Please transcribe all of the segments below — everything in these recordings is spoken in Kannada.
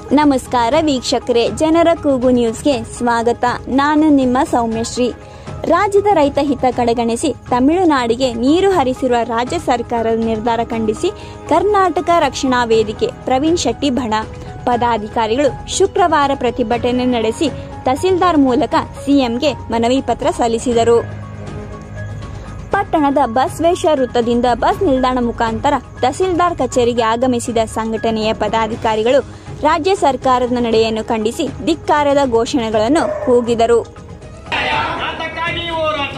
ನಮಸ್ಕಾರ ವೀಕ್ಷಕರೇ ಜನರ ಕೂಗು ನ್ಯೂಸ್ಗೆ ಸ್ವಾಗತ ನಾನು ನಿಮ್ಮ ಸೌಮ್ಯಶ್ರೀ ರಾಜ್ಯದ ರೈತ ಹಿತ ಕಡೆಗಣಿಸಿ ತಮಿಳುನಾಡಿಗೆ ನೀರು ಹರಿಸಿರುವ ರಾಜ್ಯ ಸರ್ಕಾರದ ನಿರ್ಧಾರ ಖಂಡಿಸಿ ಕರ್ನಾಟಕ ರಕ್ಷಣಾ ವೇದಿಕೆ ಪ್ರವೀಣ್ ಶೆಟ್ಟಿ ಬಣ ಪದಾಧಿಕಾರಿಗಳು ಶುಕ್ರವಾರ ಪ್ರತಿಭಟನೆ ನಡೆಸಿ ತಹಸೀಲ್ದಾರ್ ಮೂಲಕ ಸಿಎಂಗೆ ಮನವಿ ಪತ್ರ ಸಲ್ಲಿಸಿದರು ಪಟ್ಟಣದ ಬಸವೇಶ್ವರ ವೃತ್ತದಿಂದ ಬಸ್ ನಿಲ್ದಾಣ ಮುಖಾಂತರ ತಹಸೀಲ್ದಾರ್ ಕಚೇರಿಗೆ ಆಗಮಿಸಿದ ಸಂಘಟನೆಯ ಪದಾಧಿಕಾರಿಗಳು ರಾಜ್ಯ ಸರ್ಕಾರದ ನಡೆಯನ್ನು ಖಂಡಿಸಿ ಧಿಕ್ಕಾರದ ಘೋಷಣೆಗಳನ್ನು ಕೂಗಿದರು ಅದಕ್ಕಾಗಿ ಹೋರಾಟ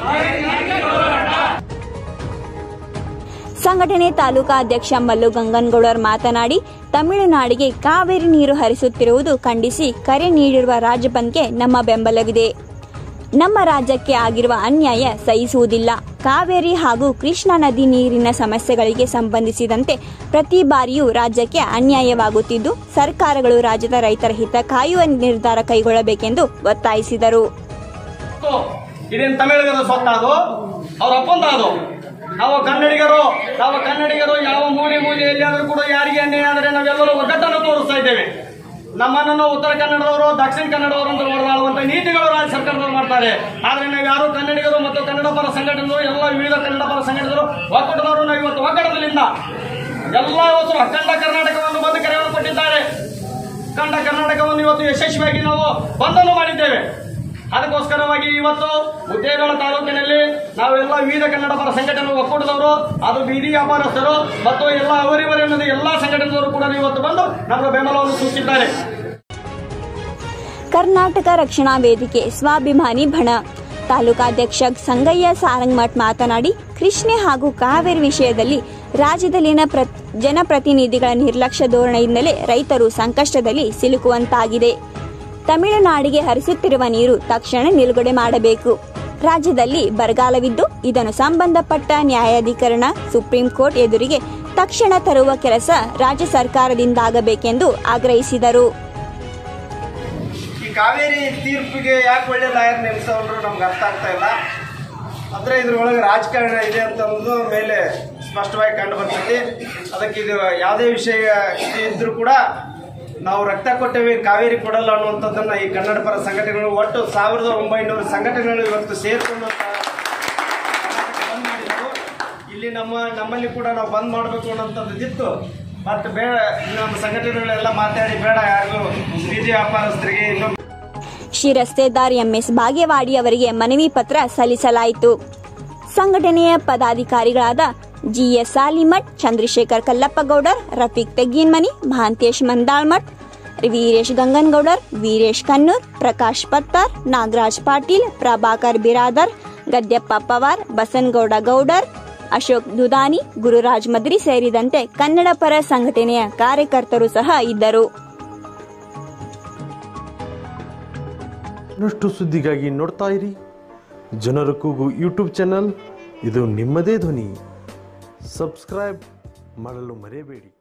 ಸಂಘಟನೆ ತಾಲೂಕಾ ಅಧ್ಯಕ್ಷ ಮಲ್ಲು ಗಂಗನಗೌಡರ್ ಮಾತನಾಡಿ ತಮಿಳುನಾಡಿಗೆ ಕಾವೇರಿ ನೀರು ಹರಿಸುತ್ತಿರುವುದು ಖಂಡಿಸಿ ಕರೆ ನೀಡಿರುವ ರಾಜ್ಯ ಬಂದ್ಗೆ ನಮ್ಮ ಬೆಂಬಲವಿದೆ ನಮ್ಮ ರಾಜ್ಯಕ್ಕೆ ಆಗಿರುವ ಅನ್ಯಾಯ ಸಹಿಸುವುದಿಲ್ಲ ಕಾವೇರಿ ಹಾಗೂ ಕೃಷ್ಣಾ ನದಿ ನೀರಿನ ಸಮಸ್ಯೆಗಳಿಗೆ ಸಂಬಂಧಿಸಿದಂತೆ ಪ್ರತಿ ಬಾರಿಯೂ ರಾಜ್ಯಕ್ಕೆ ಅನ್ಯಾಯವಾಗುತ್ತಿದ್ದು ಸರ್ಕಾರಗಳು ರಾಜ್ಯದ ರೈತರ ಹಿತ ಕಾಯುವ ನಿರ್ಧಾರ ಕೈಗೊಳ್ಳಬೇಕೆಂದು ಒತ್ತಾಯಿಸಿದರು ಮತ್ತು ಇದೇನು ತಮಿಳಿಗರ ಸೊತ್ತಾದು ಅವ್ರ ಅಪ್ಪಂದ ಅದು ನಾವು ಕನ್ನಡಿಗರು ನಾವು ಕನ್ನಡಿಗರು ಯಾವ ಮೂಲೆ ಮೂಲೆಯಲ್ಲಿ ಆದರೂ ಕೂಡ ಯಾರಿಗೆ ಅನ್ಯಾಯ ಆದರೆ ನಾವೆಲ್ಲರೂ ಒಗ್ಗಟ್ಟನ್ನು ತೋರಿಸ್ತಾ ಇದ್ದೇವೆ ನಮ್ಮನ್ನು ಉತ್ತರ ಕನ್ನಡದವರು ದಕ್ಷಿಣ ಕನ್ನಡದವರು ಅಂತ ಹೊಡೆದಾಡುವಂತ ನೀತಿಗಳು ರಾಜ್ಯ ಸರ್ಕಾರದವರು ಮಾಡ್ತಾರೆ ಆದ್ರೆ ನಾವು ಯಾರು ಕನ್ನಡಿಗರು ಮತ್ತು ಕನ್ನಡ ಪರ ಸಂಘಟನೆಗಳು ಎಲ್ಲ ವಿವಿಧ ಕನ್ನಡ ಪರ ಸಂಘಟನೆಗಳು ಒಕ್ಕೂಟದವರು ನಾವು ಇವತ್ತು ಒಕ್ಕೂಟದಲ್ಲಿಂದ ಎಲ್ಲ ಇವತ್ತು ಅಖಂಡ ಕರ್ನಾಟಕವನ್ನು ಬಂದು ಕರೆಯನ್ನು ಕೊಟ್ಟಿದ್ದಾರೆ ಅಖಂಡ ಕರ್ನಾಟಕವನ್ನು ಇವತ್ತು ಯಶಸ್ವಿಯಾಗಿ ನಾವು ಬಂಧನ ಮಾಡಿದ್ದೇವೆ ಅದಕ್ಕೋಸ್ಕರವಾಗಿ ಇವತ್ತು ಮುದ್ದೇಬೇಳ ತಾಲೂಕಿನಲ್ಲಿ ನಾವೆಲ್ಲ ವಿವಿಧ ಕನ್ನಡ ಪರ ಸಂಘಟನೆ ಒಕ್ಕೂಟದವರು ಅದು ಬೀದಿ ವ್ಯಾಪಾರಸ್ಥರು ಮತ್ತು ಎಲ್ಲ ಅವರಿವರಿ ಅನ್ನೋದು ಎಲ್ಲ ಸಂಘಟನೆದವರು ಕೂಡ ಇವತ್ತು ಬಂದು ನಮ್ಮ ಬೆಂಬಲವನ್ನು ಸೂಚಿಸಿದ್ದಾರೆ ಕರ್ನಾಟಕ ರಕ್ಷಣಾ ವೇದಿಕೆ ಸ್ವಾಭಿಮಾನಿ ಬಣ ತಾಲೂಕಾಧ್ಯಕ್ಷ ಸಂಗಯ್ಯ ಸಾರಂಗಮಠ್ ಮಾತನಾಡಿ ಕೃಷ್ಣೆ ಹಾಗೂ ಕಾವೇರಿ ವಿಷಯದಲ್ಲಿ ರಾಜ್ಯದಲ್ಲಿನ ಪ್ರ ಜನಪ್ರತಿನಿಧಿಗಳ ನಿರ್ಲಕ್ಷ್ಯ ಧೋರಣೆಯಿಂದಲೇ ರೈತರು ಸಂಕಷ್ಟದಲ್ಲಿ ಸಿಲುಕುವಂತಾಗಿದೆ ತಮಿಳುನಾಡಿಗೆ ಹರಿಸುತ್ತಿರುವ ನೀರು ತಕ್ಷಣ ನಿಲುಗಡೆ ಮಾಡಬೇಕು ರಾಜ್ಯದಲ್ಲಿ ಬರಗಾಲವಿದ್ದು ಇದನ್ನು ಸಂಬಂಧಪಟ್ಟ ನ್ಯಾಯಾಧಿಕರಣ ಸುಪ್ರೀಂ ಕೋರ್ಟ್ ಎದುರಿಗೆ ತಕ್ಷಣ ತರುವ ಕೆಲಸ ರಾಜ್ಯ ಸರ್ಕಾರದಿಂದಾಗಬೇಕೆಂದು ಆಗ್ರಹಿಸಿದರು ಈ ಕಾವೇರಿ ತೀರ್ಪಿಗೆ ಯಾಕೆ ಒಳ್ಳೆ ಲಾಯರ್ ನೇಮಿಸೋರು ನಮ್ಗೆ ಅರ್ಥ ಆಗ್ತಾ ಇಲ್ಲ ಅಂದ್ರೆ ಇದ್ರೊಳಗೆ ರಾಜಕಾರಣ ಇದೆ ಅಂತ ಅನ್ನೋದು ಮೇಲೆ ಸ್ಪಷ್ಟವಾಗಿ ಕಂಡು ಬರ್ತೈತಿ ಅದಕ್ಕೆ ಇದು ಯಾವುದೇ ವಿಷಯ ಇದು ಇದ್ರೂ ಕೂಡ ನಾವು ರಕ್ತ ಕೊಟ್ಟೇವೆ ಕಾವೇರಿ ಕೊಡಲ್ಲ ಅನ್ನುವಂಥದ್ದನ್ನ ಈ ಕನ್ನಡ ಪರ ಸಂಘಟನೆಗಳು ಒಟ್ಟು ಸಾವಿರದ ಒಂಬೈನೂರು ಸಂಘಟನೆಗಳು ಇವತ್ತು ಸೇರ್ಕೊಂಡು ಬಂದ್ ಮಾಡಿದ್ರು ಇಲ್ಲಿ ನಮ್ಮ ನಮ್ಮಲ್ಲಿ ಕೂಡ ನಾವು ಬಂದ್ ಮಾಡಬೇಕು ಅನ್ನೋಂಥದ್ದಿತ್ತು ಮತ್ತು ಬೇಡ ನಮ್ಮ ಸಂಘಟನೆಗಳೆಲ್ಲ ಮಾತಾಡಿ ಬೇಡ ಯಾರಿಗೂ ಬೀದಿ ವ್ಯಾಪಾರಸ್ಥರಿಗೆ ಇನ್ನೊಬ್ಬ ಶಿರಸ್ತೇದಾರ್ ಎಂಎಸ್ ಬಾಗೇವಾಡಿ ಅವರಿಗೆ ಮನವಿ ಪತ್ರ ಸಲ್ಲಿಸಲಾಯಿತು ಸಂಘಟನೆಯ ಪದಾಧಿಕಾರಿಗಳಾದ ಜಿಎಸ್ ಸಾಲಿಮಠ್ ಚಂದ್ರಶೇಖರ್ ಕಲ್ಲಪ್ಪಗೌಡರ್ ರಫೀಕ್ ತೆಗ್ಗಿನ್ಮನಿ ಮಹಾಂತೇಶ್ ಮಂದಾಳ್ಮಠ್ ವೀರೇಶ್ ಗಂಗನಗೌಡರ್ ವೀರೇಶ್ ಕನ್ನೂರ್ ಪ್ರಕಾಶ್ ಪತ್ತಾರ್ ನಾಗರಾಜ್ ಪಾಟೀಲ್ ಪ್ರಭಾಕರ್ ಬಿರಾದರ್ ಗದ್ಯಪ್ಪ ಪವಾರ್ ಬಸನಗೌಡ ಗೌಡರ್ ಅಶೋಕ್ ದುದಾನಿ ಗುರುರಾಜ್ ಮದ್ರಿ ಸೇರಿದಂತೆ ಕನ್ನಡ ಪರ ಸಂಘಟನೆಯ ಕಾರ್ಯಕರ್ತರು ಸಹ ಇದ್ದರು ಇನ್ನಷ್ಟು ಸುದ್ದಿಗಾಗಿ ನೋಡ್ತಾ ಇರಿ ಜನರ ಕೂಗು ಯೂಟ್ಯೂಬ್ ಚಾನಲ್ ಇದು ನಿಮ್ಮದೇ ಧ್ವನಿ ಸಬ್ಸ್ಕ್ರೈಬ್ ಮಾಡಲು ಮರೆಯಬೇಡಿ